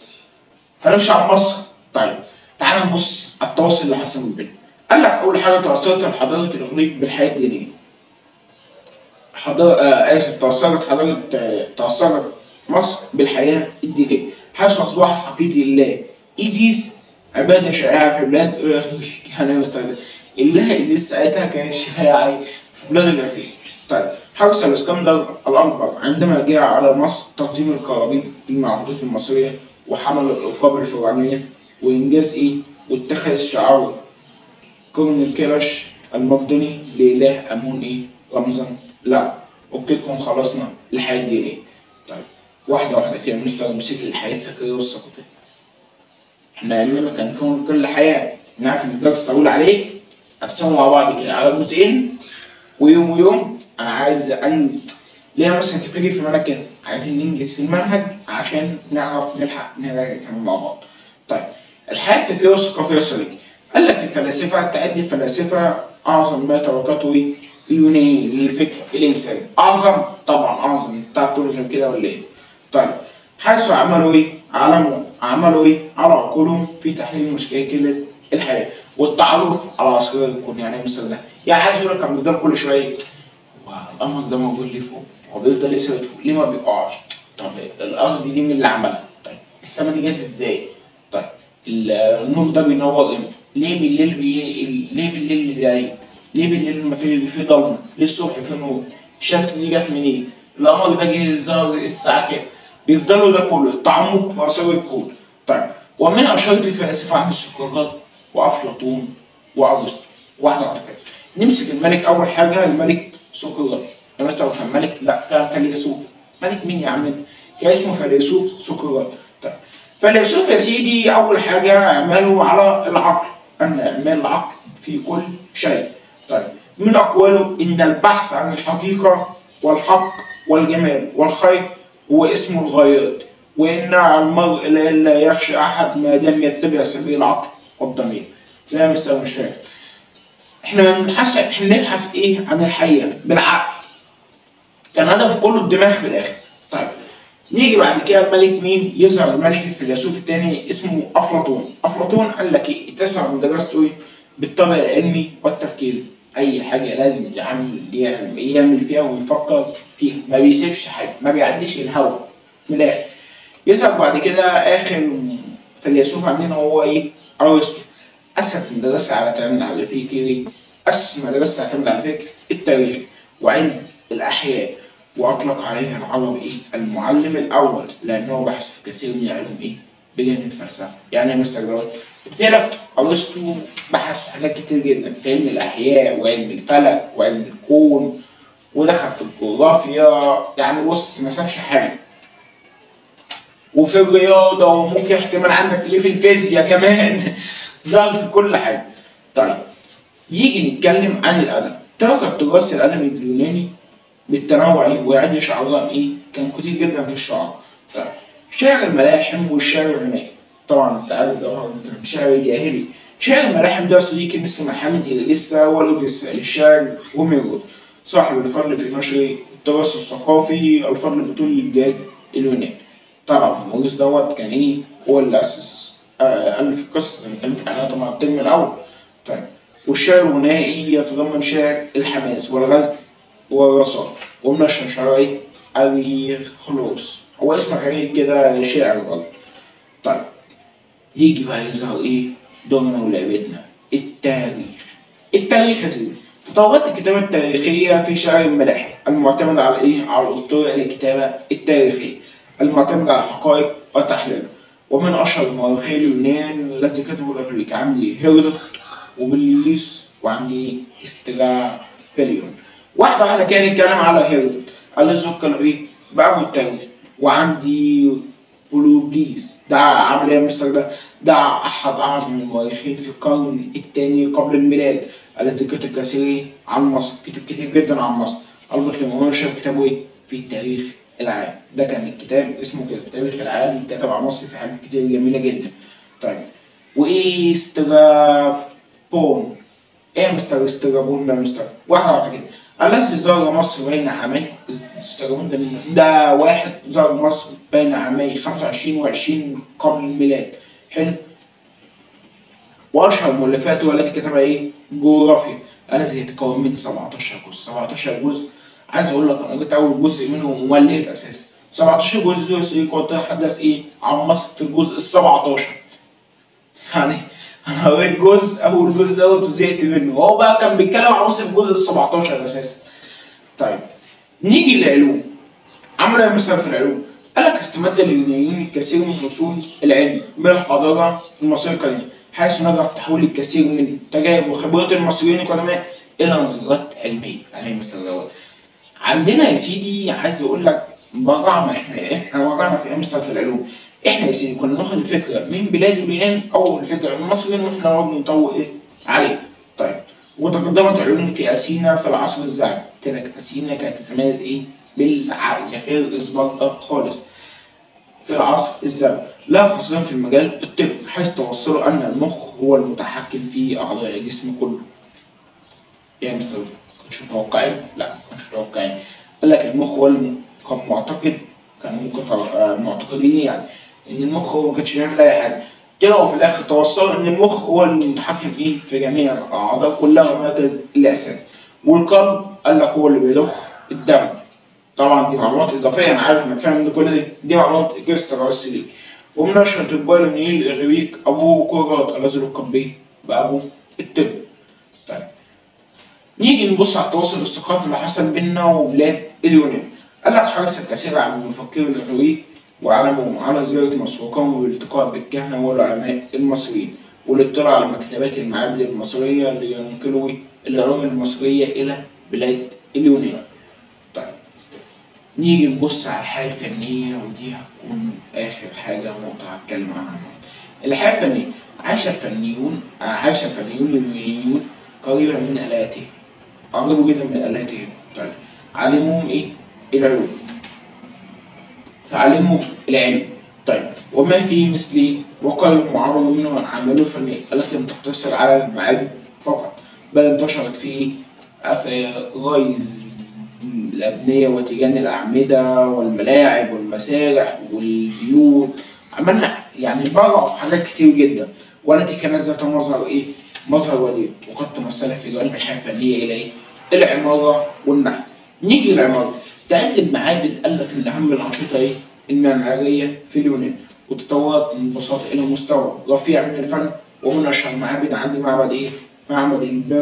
S1: هنمشي على مصر طيب تعال نبص على التواصل اللي حصل ما بيننا قال لك اول حاجه تاثرت الحضاره الاغريق بالحياه الدينيه حضارة آه اسف تاثرت حضاره آه تاثرت مصر بالحياه الدينيه حيث اصبحت حقيقه الله ايزيس عباده شائعه في بلاد الاغريق يعني مثلا الله ايزيس ساعتها كانت شائعه في بلاد الاغريق طيب حرص الاسكندر الاكبر عندما جاء على مصر تقديم القرابين في المعبودات المصريه وحمل الالقاب الفرعونيه وانجاز ايه واتخذ الشعار كون الكرش المقدوني لإله أمون إيه رمزا لا وبكده خلصنا الحياة الدينية طيب واحدة واحدة كده مستوى مسك الحياة الفكرية والثقافية احنا علمنا كان كون كل حياه نعرف ان الدرس طويل عليك قسموا مع بعض كده على جزئين ويوم ويوم انا عايز ان ليه مثلا كنت بتيجي في المنهج كده عايزين ننجز في المنهج عشان نعرف نلحق نراجع كمان مع بعض طيب الحياه الفكريه والثقافيه يا صديقي قال لك الفلاسفه تعدي الفلاسفه اعظم ما تركته ايه؟ اليونانيين للفكر الانساني اعظم طبعا اعظم انت تعرف تقول غير كده ولا ايه؟ طيب حيث عملوا ايه؟ عملوا عملوا ايه؟ على عقولهم في تحليل مشاكل الحياه والتعرف على اسرار الكون يعني ايه مثل ده؟ يعني عايز يقول لك كان بيفضل كل شويه هو القمر ده موجود ليه فوق؟ هو بيفضل يثبت فوق ليه ما بيقعش؟ طب الارض دي مين اللي عملها؟ طيب السما دي جت ازاي؟ طيب النور ده بينور امتى؟ ليه بالليل بي... ليه بالليل بيعيد؟ ليه بالليل ما في في ضلمه؟ ليه الصبح في نور؟ الشمس دي جت منين؟ القمر ده جه ظهر الساعه كام؟ بيفضلوا ده كله التعمق في اسرار الكون. طيب ومن اشهر الفلاسفه عن سقراط وافلاطون وارسطو واحده واحده كده. نمسك الملك اول حاجه الملك سقراط. يا مستر كان ملك؟ لا كان فيلسوف. ملك مين يا عم؟ كان اسمه فيلسوف سقراط. طيب فاليوسف يا سيدي أول حاجة اعملوا على العقل أن إعمال العقل في كل شيء طيب من أقواله إن البحث عن الحقيقة والحق والجمال والخير هو اسم الغايات وإن المرء لا يخشى أحد ما دام يتبع سبيل العقل والضمير لا يا مستر مش فاهم احنا بنبحث احنا بنبحث ايه عن الحقيقة بالعقل كان هدف كله الدماغ في الآخر طيب نيجي بعد كده الملك مين؟ يظهر الملك الفيلسوف الثاني اسمه افلاطون، افلاطون قال لك ايه؟ اتسع من دراسته ايه؟ بالطبع العلمي والتفكير، اي حاجه لازم يعمل يعمل, يعمل فيها ويفكر فيها، ما بيسيبش حاجه، ما بيعديش الهوا من الاخر. يظهر بعد كده اخر فيلسوف عندنا هو ايه؟ ارسطو. اسس مدرسه على تعتمد على الفكر اسس مدرسه تعتمد على الفكر التاريخ وعلم الاحياء واطلق عليه العرب ايه؟ المعلم الاول لانه بحث في كثير من العلوم ايه؟ بجانب الفلسفه، يعني يا مستر جواد قلت لك ارسطو بحث في حاجات كتير جدا في علم الاحياء وعلم الفلك وعلم الكون ودخل في الجغرافيا يعني بص ما سابش حاجه وفي الرياضه وممكن احتمال عندك ليه في الفيزياء كمان ظهر في كل حاجه طيب يجي نتكلم عن الادب ترك التراث الادبي اليوناني بالتنوع ويعد شعراء ايه كان كتير جدا في الشعر طيب شعر الملاحم والشعر الغنائي طبعا انت عارف طبعا كان شعر جاهلي شعر الملاحم ده صديقي مثل محمد اللي لسه ولد للشاعر هوميروس صاحب الفضل في نشر التراث الثقافي الفضل بطول الجاد اليوناني طبعا هوميروس دوت كان ايه هو اللي اسس آه الف القصه زي ما اتكلمت عنها طبعا الترم الاول طيب والشعر الغنائي يتضمن شعر الحماس والغزل والرصاص ومن الشعراء أبي خلوص هو اسم غريب كده شاعر برضه طيب يجي بقى يظهر ايه دورنا ولعبتنا التاريخ التاريخ يا سيدي تطورات الكتابة التاريخية في شعر الملاحم المعتمد على ايه؟ على الأسطورة الكتابة التاريخية المعتمد على الحقائق وتحليلها ومن أشهر مؤرخي اليونان الذي كتبوا الأفريقيا عندي هيرودوت وبليس وعندي استرافيليون واحدة واحدة كده نتكلم على هيرودوت الذي كانوا ايه؟ بأبو التاريخ وعندي بولوبليس ده عمل ايه مستر ده؟ ده أحد أعظم المؤرخين في القرن الثاني قبل الميلاد الذي كتب كثير عن مصر كتب كتير جدا عن مصر ألبرت ليمون نشر كتابه ايه؟ في التاريخ العام ده كان الكتاب اسمه كده في تاريخ العالم كتب عن مصر في حاجات كتير جميلة جدا طيب وإيه سترابون ايه يا مستر استرابون ده يا مستر؟ واحدة واحدة كده الذي زار مصر بين عامي استرابون ده مين؟ ده واحد زار مصر بين عامي 25 و 20 قبل الميلاد حلو واشهر مؤلفاته والتي كتبها ايه؟ جغرافيا الذي يتكون من 17 جزء 17 جزء عايز اقول لك انا قريت اول جزء منه ومليت اساسا 17 جزء دول سيكون تتحدث ايه؟ عن مصر في الجزء ال 17 يعني انا قريت جزء اول جزء دوت وزهقت منه هو بقى كان بيتكلم عن مصر في الجزء ال 17 اساسا طيب نيجي للعلوم عمل ايه مستر في العلوم؟ قال لك استمد اليونانيين الكثير من اصول العلم من الحضاره المصريه القديمه حيث نجح في تحويل الكثير من تجارب وخبرات المصريين القدماء الى نظريات علميه يعني ايه مستر دوت؟ عندنا يا سيدي عايز اقول لك برعنا احنا احنا برعنا في ايه مستر في العلوم احنا يا سيدي كنا ناخد الفكره من بلاد اليونان او الفكره من المصريين واحنا نقعد نطور ايه عليه طيب وتقدمت العلوم في اثينا في العصر الذهبي قلت لك اثينا كانت تتميز ايه بالعقل غير سبارتا خالص في العصر الذهبي لا خاصة في المجال الطبي حيث توصلوا أن المخ هو المتحكم في أعضاء الجسم كله. يعني مستر كنتش متوقعين؟ لا كنتش متوقعين. قال لك المخ هو الم... كان معتقد كان ممكن آه، معتقدين يعني إن المخ هو ما كانش بيعمل أي حاجة. طلعوا في الآخر توصلوا إن المخ هو المتحكم فيه في جميع الأعضاء كلها ومركز الإحساس. والقلب قال لك هو اللي بيضخ الدم. طبعا دي معلومات اضافيه انا عارف انك فاهم ان كل دي دي معلومات اكسترا بس ليك ومن اشهر اطباء النيل الاغريق ابو قرات الذي لقب به بابو الطب طيب نيجي نبص على التواصل الثقافي اللي حصل بيننا وبلاد اليونان قال لك حرص الكثير عن المفكرين الاغريق وعلمهم على زيارة مصر وقاموا بالالتقاء بالكهنة والعلماء المصريين والاطلاع على مكتبات المعابد المصرية لينقلوا العلوم المصرية إلى بلاد اليونان. طيب نيجي نبص على الحياة الفنية ودي هتكون آخر حاجة نقطة هتكلم عنها الحياة الفنية عاش الفنيون عاش الفنيون اليونانيون قريبا من آلاتهم قربوا جدا من آلاتهم طيب علمهم إيه؟ العلوم فعلمهم العلم طيب وما فيه مثل وقالوا وعرضوا منهم عن عملوا الفنية التي لم تقتصر على المعابد فقط بل انتشرت في غيظ الأبنية وتيجان الأعمدة والملاعب والمسارح والبيوت عملنا يعني برع في حاجات كتير جدا والتي كانت ذات مظهر إيه؟ مظهر وديع وقد تمثلت في جوانب الحياة الفنية إلى إيه؟ العمارة والنحت. نيجي للعمارة تعد المعابد قال لك من أهم الأنشطة إيه؟ المعمارية في اليونان وتطورت من بساطة إلى مستوى رفيع من الفن ومن أشهر المعابد عندي معبد إيه؟ معبد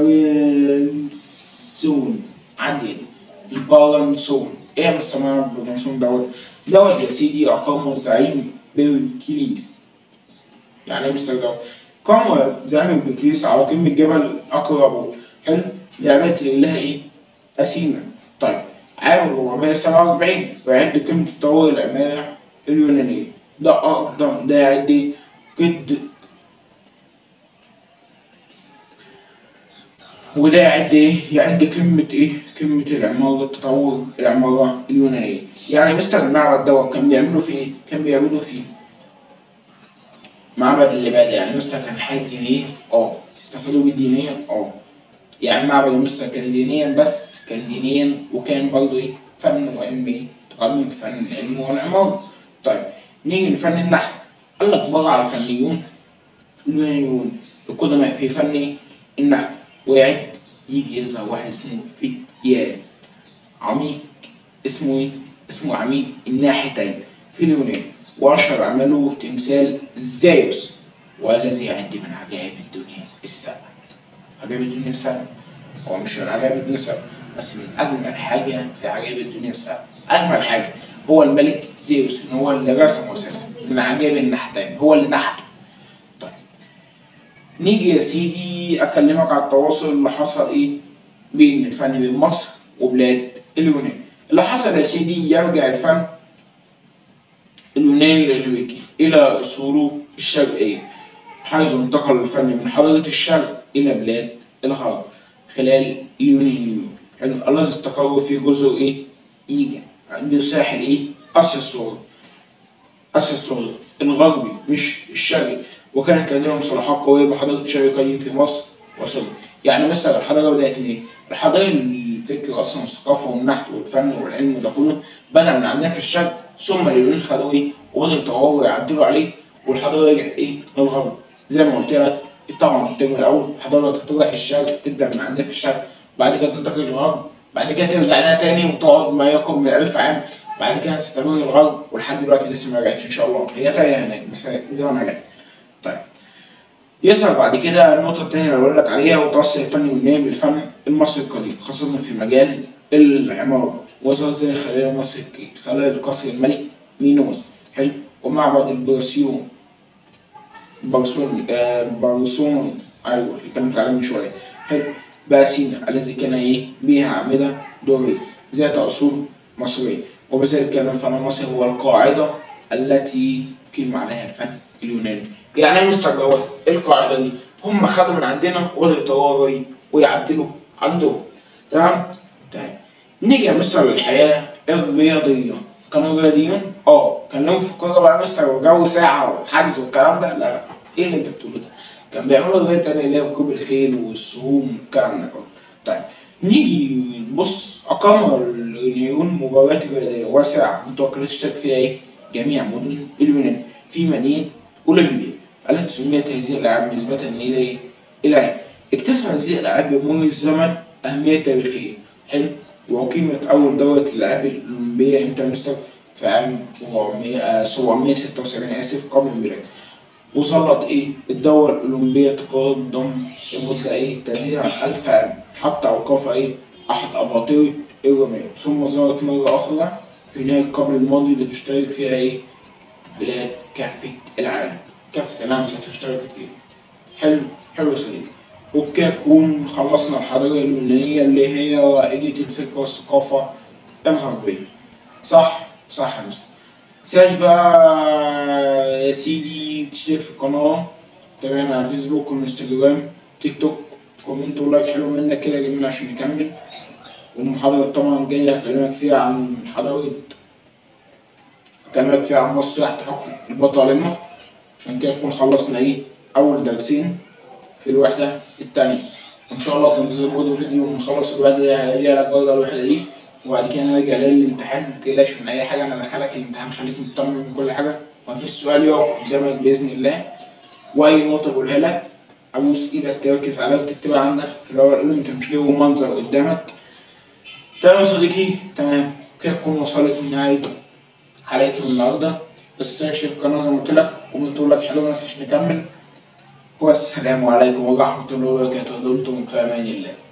S1: البرنسون عندي إيه؟ البالنسون ايه مستمر البالنسون دوت دوت يا سيدي اقامه الزعيم بيركليس يعني ايه مستر دوت قام زعيم بيركليس على قمة جبل أقربه حلو لعبة لله إيه؟ أثينا طيب عام 447 ويعد قمة تطور العمارة اليونانية ده أقدم ده يعد قد وده يعد ايه؟ يعد قمة ايه؟ قمة العمارة تطور العمارة اليونانية. يعني مستر المعبد دوت كان بيعملوا فيه ايه؟ كان بيعملوا فيه معبد العبادة يعني مستر كان حاجة دينية؟ اه. استفادوا بيه دينيا؟ اه. يعني معبد المستر كان دينيا بس كان دينيا وكان برضه ايه؟ فن وعلم ايه؟ تقدم في فن العلم والعمارة. طيب نيجي لفن النحت. قال لك برع الفنيون اليونانيون القدماء في فن النحت. ويعد يجي يظهر واحد اسمه فتياس عميق اسمه ايه؟ اسمه عميد الناحيتين في اليونان وأشهر عمله تمثال زيوس والذي يعد من عجائب الدنيا السبع عجائب الدنيا السبع هو مش من عجائب الدنيا السبع بس من أجمل حاجة في عجائب الدنيا السبع أجمل حاجة هو الملك زيوس إن هو اللي رسمه أساسا من عجائب النحتين هو اللي نحته طيب نيجي يا سيدي اكلمك على التواصل اللي حصل ايه بين الفن بين مصر وبلاد اليونان اللي حصل يا سيدي يرجع الفن اليوناني الاغريقي الى اصوله الشرقيه حيث انتقل الفن من حضاره الشرق الى بلاد الغرب خلال اليونانيون حلو الذي استقروا في جزر ايه ايجا عند ساحل ايه اسيا الصغرى اسيا الصغرى الغربي مش الشرقي وكانت لديهم صلاحات قوية بحضارة الشرقيين في مصر وسوريا يعني مثلا الحضارة بدأت منين؟ الحضارة الفكر أصلا والثقافة والنحت والفن والعلم وده كله بدأ من عندنا في الشرق ثم اليونان خدوه إيه؟ وبدأوا يطوروا ويعدلوا عليه والحضارة رجعت إيه؟ للغرب زي ما قلت لك طبعا الترم الأول الحضارة تروح الشرق تبدأ من عندنا في الشرق بعد كده تنتقل للغرب بعد كده ترجع لها تاني وتقعد ما يقرب من ألف عام بعد كده تستمر للغرب ولحد دلوقتي لسه ما رجعتش إن شاء الله هي تايه هناك بس زي ما رجعت طيب يظهر بعد كده النقطة التانية اللي بقول لك عليها وتوصل الفن اليوناني بالفن المصري القديم خاصة في مجال العمارة وظهر زي خلال مصر خلال قصر الملك مينوس حلو ومعبد البرسيون برسون آه برسون ايوه اللي كلمت عليه من شوية حلو باسينا الذي كان ايه بها أعمدة دورية ذات أصول مصرية وبذلك كان الفن المصري هو القاعدة التي يقيم عليها الفن اليوناني يعني ايه مستر جواد ايه القاعده دي هم خدوا من عندنا وبدأوا يطوروا إيه؟ ويعدلوا عندهم تمام طيب نيجي يا مستر للحياه الرياضيه كانوا رياضيين اه كان لهم في الكوره بقى مستر وجو ساعه وحجز والكلام ده لا لا ايه اللي انت بتقوله ده كان بيعملوا رياضه تانية اللي هي ركوب الخيل والسهوم والكلام ده كله طيب نيجي نبص أقام اليونان مباريات رياضية واسعة متوقع تشترك فيها إيه؟ جميع مدن اليونان في مدينة أولمبيا التي سميت هذه الألعاب نسبة إلى إيه؟ إلى إيه؟ اكتسب هذه الألعاب بمرور الزمن أهمية تاريخية حلو وأقيمت أول دورة الألعاب الأولمبية إمتى يا مستر؟ في عام 400 آه، 776 آسف قبل الميلاد وظلت إيه الدورة الأولمبية تقدم لمدة إيه تزيد عن ألف عام حتى أوقفها إيه أحد أباطرة الرومية ثم ظهرت مرة أخرى في نهاية القرن الماضي لتشترك فيها إيه بلاد كافة العالم كافة العالم ستشترك فيها حلو حلو يا صديقي وبكده نكون خلصنا الحضارة اليونانية اللي هي رائدة الفكر والثقافة الغربية صح صح يا مستر متنساش بقى يا سيدي تشترك في القناة تابعنا على الفيسبوك والانستجرام تيك توك كومنت ولايك حلو منك كده جميل عشان نكمل والمحاضرة طبعا الجاية هكلمك فيها عن حضارة هكلمك فيها عن مصر تحت حكم البطالمة عشان كده نكون خلصنا ايه أول درسين في الوحدة التانية إن شاء الله تنزل برضه فيديو ونخلص الوحدة دي هيجي لك برضه الوحدة دي وبعد كده نرجع للامتحان متقلقش من أي حاجة أنا هدخلك الامتحان خليك مطمن من كل حاجة ومفيش سؤال يقف قدامك بإذن الله وأي نقطة بقولها لك أبوس إيدك تركز عليها وتكتبها عندك في الورقة اللي أنت مش جايبه منظر قدامك تمام يا صديقي تمام كده تكون وصلت نهاية حلقتنا النهاردة استكشف القناة زي ما قلت لك وقلت لك حلو عشان نكمل والسلام عليكم ورحمة الله وبركاته دمتم في أمان الله